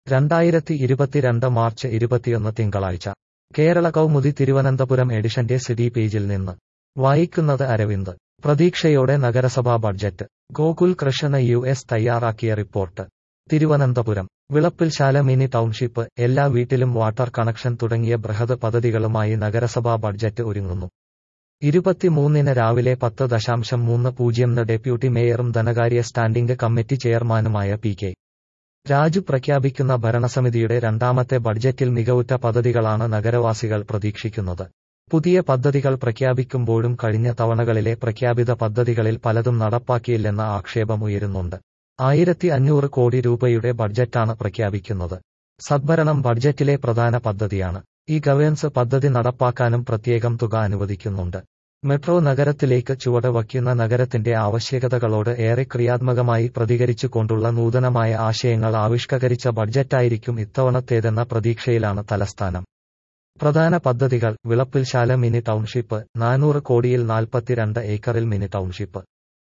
രണ്ടായിരത്തി ഇരുപത്തിരണ്ട് മാർച്ച് ഇരുപത്തിയൊന്ന് തിങ്കളാഴ്ച കേരള കൗമുദി തിരുവനന്തപുരം എഡിഷന്റെ സിഡി പേജിൽ നിന്ന് വായിക്കുന്നത് അരവിന്ദ് പ്രതീക്ഷയോടെ നഗരസഭാ budget Gokul Krishna U S തയ്യാറാക്കിയ report Thiruvananthapuram Vilappilsala mini township എല്ലാ വീട്ടിലും വാട്ടർ കണക്ഷൻ തുടങ്ങിയ ബൃഹത് പദ്ധതികളുമായി നഗരസഭാ ബഡ്ജറ്റ് ഒരുങ്ങുന്നു ഇരുപത്തിമൂന്നിന് രാവിലെ പത്ത് ദശാംശം മൂന്ന് പൂജ്യംന് ഡെപ്യൂട്ടി മേയറും ധനകാര്യ സ്റ്റാൻഡിംഗ് കമ്മിറ്റി ചെയർമാനുമായ പി കെ രാജു പ്രഖ്യാപിക്കുന്ന ഭരണസമിതിയുടെ രണ്ടാമത്തെ ബഡ്ജറ്റിൽ മികവുറ്റ പദ്ധതികളാണ് നഗരവാസികൾ പ്രതീക്ഷിക്കുന്നത് പുതിയ പദ്ധതികൾ പ്രഖ്യാപിക്കുമ്പോഴും കഴിഞ്ഞ തവണകളിലെ പ്രഖ്യാപിത പദ്ധതികളിൽ പലതും നടപ്പാക്കിയില്ലെന്ന ആക്ഷേപം ഉയരുന്നുണ്ട് ആയിരത്തി അഞ്ഞൂറ് കോടി രൂപയുടെ ബഡ്ജറ്റാണ് പ്രഖ്യാപിക്കുന്നത് സദ്ഭരണം ബഡ്ജറ്റിലെ പ്രധാന പദ്ധതിയാണ് ഈ ഗവേൺസ് പദ്ധതി നടപ്പാക്കാനും പ്രത്യേകം തുക അനുവദിക്കുന്നുണ്ട് മെട്രോ നഗരത്തിലേക്ക് ചുവട് വയ്ക്കുന്ന നഗരത്തിന്റെ ആവശ്യകതകളോട് ഏറെ ക്രിയാത്മകമായി പ്രതികരിച്ചുകൊണ്ടുള്ള നൂതനമായ ആശയങ്ങൾ ആവിഷ്കരിച്ച ബഡ്ജറ്റായിരിക്കും ഇത്തവണത്തേതെന്ന പ്രതീക്ഷയിലാണ് തലസ്ഥാനം പ്രധാന പദ്ധതികൾ വിളപ്പിൽശാല മിനി ടൗൺഷിപ്പ് നാനൂറ് കോടിയിൽ നാൽപ്പത്തിരണ്ട് ഏക്കറിൽ മിനി ടൗൺഷിപ്പ്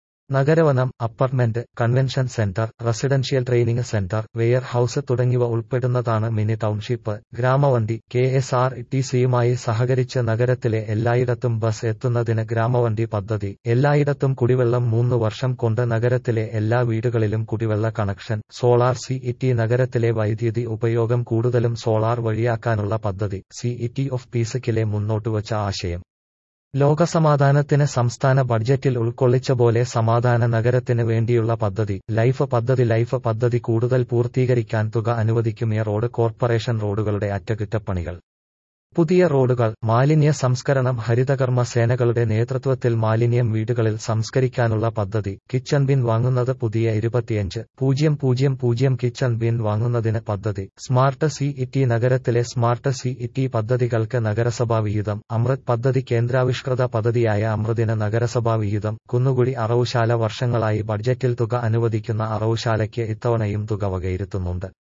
നഗരവനം apartment convention centre residential training centre warehouse തുടങ്ങിയവ ഉൾപ്പെടുന്നതാണ് മിനി ടൗൺഷിപ്പ് ഗ്രാമവണ്ടി കെ എസ് ആർ ടി സിയുമായി സഹകരിച്ച് നഗരത്തിലെ എല്ലായിടത്തും ബസ് എത്തുന്നതിന് ഗ്രാമവണ്ടി പദ്ധതി എല്ലായിടത്തും കുടിവെള്ളം മൂന്ന് വർഷം കൊണ്ട് നഗരത്തിലെ എല്ലാ വീടുകളിലും കുടിവെള്ള കണക്ഷൻ സോളാർ സി ഇ നഗരത്തിലെ വൈദ്യുതി ഉപയോഗം കൂടുതലും സോളാർ വഴിയാക്കാനുള്ള പദ്ധതി സി ഇ ഓഫ് പീസക്കിലെ മുന്നോട്ടുവച്ച ആശയം ലോകസമാധാനത്തിന് സംസ്ഥാന ബഡ്ജറ്റിൽ ഉൾക്കൊള്ളിച്ച പോലെ സമാധാന നഗരത്തിന് വേണ്ടിയുള്ള പദ്ധതി ലൈഫ് പദ്ധതി ലൈഫ് പദ്ധതി കൂടുതൽ പൂർത്തീകരിക്കാൻ തുക അനുവദിക്കും റോഡ് കോർപ്പറേഷൻ റോഡുകളുടെ അറ്റകുറ്റപ്പണികൾ പുതിയ റോഡുകൾ മാലിന്യ സംസ്കരണം ഹരിതകർമ്മ സേനകളുടെ നേതൃത്വത്തിൽ മാലിന്യം വീടുകളിൽ സംസ്കരിക്കാനുള്ള പദ്ധതി കിച്ചൺ ബിൻ വാങ്ങുന്നത് പുതിയ ഇരുപത്തിയഞ്ച് പൂജ്യം പൂജ്യം പൂജ്യം കിച്ചൺ ബിൻ വാങ്ങുന്നതിന് പദ്ധതി സ്മാർട്ട് സി ഇ നഗരത്തിലെ സ്മാർട്ട് സി ഇ പദ്ധതികൾക്ക് നഗരസഭാ വിഹിതം അമൃത് പദ്ധതി കേന്ദ്രാവിഷ്കൃത പദ്ധതിയായ അമൃതിന് നഗരസഭാ വിഹിതം കുന്നുകുടി അറവുശാല വർഷങ്ങളായി ബഡ്ജറ്റിൽ തുക അനുവദിക്കുന്ന അറവുശാലയ്ക്ക് ഇത്തവണയും തുക വകയിരുത്തുന്നുണ്ട്